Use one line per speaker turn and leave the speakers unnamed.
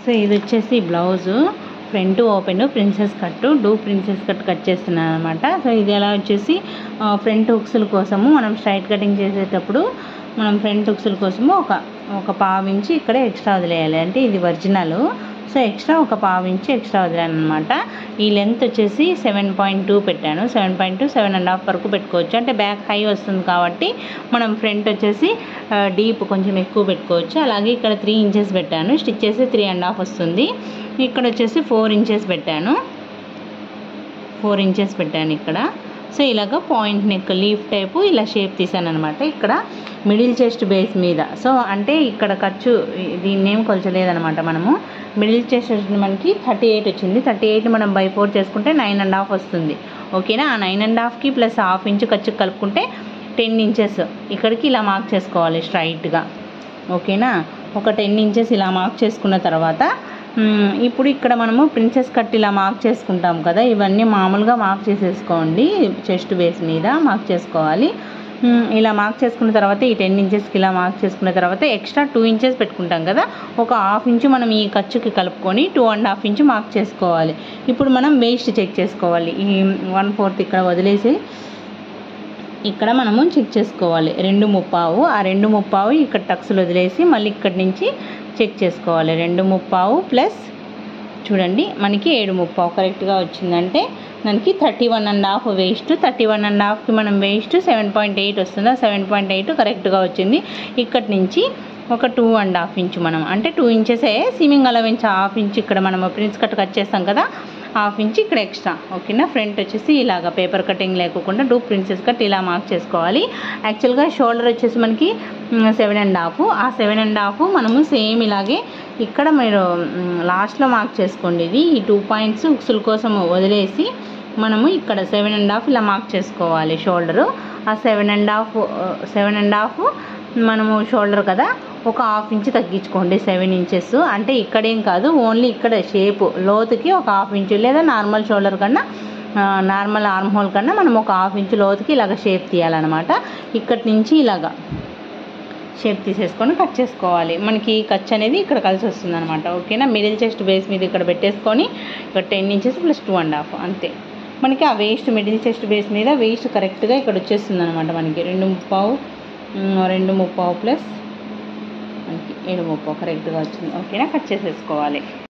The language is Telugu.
సో ఇది వచ్చేసి blouse front open princess cut do princess cut cut చేస్తున్నాను అనమాట సో ఇది ఎలా వచ్చేసి ఫ్రంట్ హుక్స్ల కోసము మనం స్ట్రైట్ కటింగ్ చేసేటప్పుడు మనం ఫ్రంట్ హుక్స్ల కోసము ఒక ఒక పావు ఇంచి ఇక్కడ ఎక్స్ట్రా వదిలేయాలి అంటే ఇది ఒరిజినల్ సో ఎక్స్ట్రా ఒక పావు ఇంచి ఎక్స్ట్రా వదిలాను అనమాట ఈ లెంత్ వచ్చేసి సెవెన్ పాయింట్ టూ పెట్టాను seven point two seven and half వరకు పెట్టుకోవచ్చు అంటే బ్యాక్ హై వస్తుంది కాబట్టి మనం ఫ్రంట్ వచ్చేసి డీప్ కొంచెం ఎక్కువ పెట్టుకోవచ్చు అలాగే ఇక్కడ త్రీ ఇంచెస్ పెట్టాను స్టిచ్ చేసి త్రీ అండ్ హాఫ్ వస్తుంది ఇక్కడ వచ్చేసి ఫోర్ ఇంచెస్ పెట్టాను ఫోర్ ఇంచెస్ పెట్టాను ఇక్కడ సో ఇలాగ పాయింట్ నెక్ లీఫ్ టైపు ఇలా షేప్ తీసాను అనమాట ఇక్కడ మిడిల్ చెస్ట్ బేస్ మీద సో అంటే ఇక్కడ ఖర్చు దీన్ని ఏం కొలచలేదనమాట మనము మిడిల్ చెస్ట్ మనకి థర్టీ ఎయిట్ వచ్చింది థర్టీ ఎయిట్ మనం బై ఫోర్ చేసుకుంటే నైన్ అండ్ హాఫ్ వస్తుంది ఓకేనా ఆ నైన్ అండ్ హాఫ్కి ప్లస్ హాఫ్ ఇంచు ఖర్చు కలుపుకుంటే టెన్ ఇంచెస్ ఇక్కడికి ఇలా మార్క్ చేసుకోవాలి స్ట్రైట్గా ఓకేనా ఒక టెన్ ఇంచెస్ ఇలా మార్క్ చేసుకున్న తర్వాత మ్, ఇప్పుడు ఇక్కడ మనము ప్రిన్సెస్ కట్ ఇలా మార్క్ చేసుకుంటాం కదా ఇవన్నీ మామూలుగా మార్క్ చేసేసుకోండి చెస్ట్ బేస్ మీద మార్క్ చేసుకోవాలి మ్, ఇలా మార్క్ చేసుకున్న తర్వాత ఈ టెన్ ఇంచెస్కి ఇలా మార్క్ చేసుకున్న తర్వాత ఎక్స్ట్రా టూ ఇంచెస్ పెట్టుకుంటాం కదా ఒక హాఫ్ ఇంచు మనం ఈ ఖర్చుకి కలుపుకొని two and half inch mark చేసుకోవాలి ఇప్పుడు మనం వేస్ట్ చెక్ చేసుకోవాలి ఈ వన్ ఫోర్త్ ఇక్కడ వదిలేసి ఇక్కడ మనము చెక్ చేసుకోవాలి రెండు ముప్పావు ఆ రెండు ముప్పావు ఇక్కడ టక్స్లు వదిలేసి మళ్ళీ ఇక్కడి నుంచి చెక్ చేసుకోవాలి రెండు ముప్పావు ప్లస్ చూడండి మనకి ఏడు ముప్పావు కరెక్ట్గా వచ్చిందంటే దానికి thirty one and half waist thirty one and హాఫ్కి మనం వేస్ట్ సెవెన్ పాయింట్ ఎయిట్ వస్తుందా సెవెన్ పాయింట్ ఎయిట్ కరెక్ట్గా వచ్చింది ఇక్కడి నుంచి ఒక టూ అండ్ హాఫ్ ఇంచ్ మనం అంటే టూ ఇంచెసే సీమింగ్ అలవెన్స్ హాఫ్ ఇంచ్ ఇక్కడ మనం ప్రిన్స్ కట్ కట్ చేస్తాం కదా హాఫ్ ఇంచ్ ఇక్కడ ఎక్స్ట్రా ఓకేనా ఫ్రంట్ వచ్చేసి ఇలాగ పేపర్ కటింగ్ లేకుండా టూ ప్రిన్సెస్ కట్ ఇలా మార్క్ చేసుకోవాలి యాక్చువల్గా షోల్డర్ వచ్చేసి మనకి సెవెన్ అండ్ హాఫ్ ఆ సెవెన్ అండ్ హాఫ్ మనము సేమ్ ఇలాగే ఇక్కడ మీరు లాస్ట్లో మార్క్ చేసుకోండి ఇది ఈ టూ పాయింట్స్ ఉక్సుల కోసం వదిలేసి మనము ఇక్కడ సెవెన్ అండ్ హాఫ్ ఇలా మార్క్ చేసుకోవాలి షోల్డరు ఆ seven and half seven and half మనము షోల్డర్ కదా ఒక హాఫ్ ఇంచ్ తగ్గించుకోండి సెవెన్ ఇంచెస్ అంటే ఇక్కడేం కాదు ఓన్లీ ఇక్కడ షేప్ లోతుకి ఒక హాఫ్ ఇంచు లేదా నార్మల్ షోల్డర్ కన్నా ఆ, నార్మల్ ఆర్మ్ హోల్ కన్నా మనం ఒక హాఫ్ ఇంచు లోతుకి ఇలాగ షేప్ తీయాలన్నమాట ఇక్కడి నుంచి ఇలాగా షేప్ తీసేసుకొని కట్ చేసుకోవాలి మనకి ఖర్చు అనేది ఇక్కడ కలిసి వస్తుంది అనమాట ఓకేనా మిడిల్ చెస్ట్ బేస్ మీద ఇక్కడ పెట్టేసుకొని ఇక్కడ ten inches plus two and half అంతే మనకి ఆ వేస్ట్ మిడిల్ చెస్ట్ బేస్ మీద వేస్ట్ కరెక్ట్గా ఇక్కడ వచ్చేస్తుంది అనమాట మనకి రెండు ముప్పావు ఉమ్, రెండు ముప్పావు ప్లస్ మనకి ఏడు ముప్పావు కరెక్ట్గా వచ్చింది ఓకేనా కట్ చేసేసుకోవాలి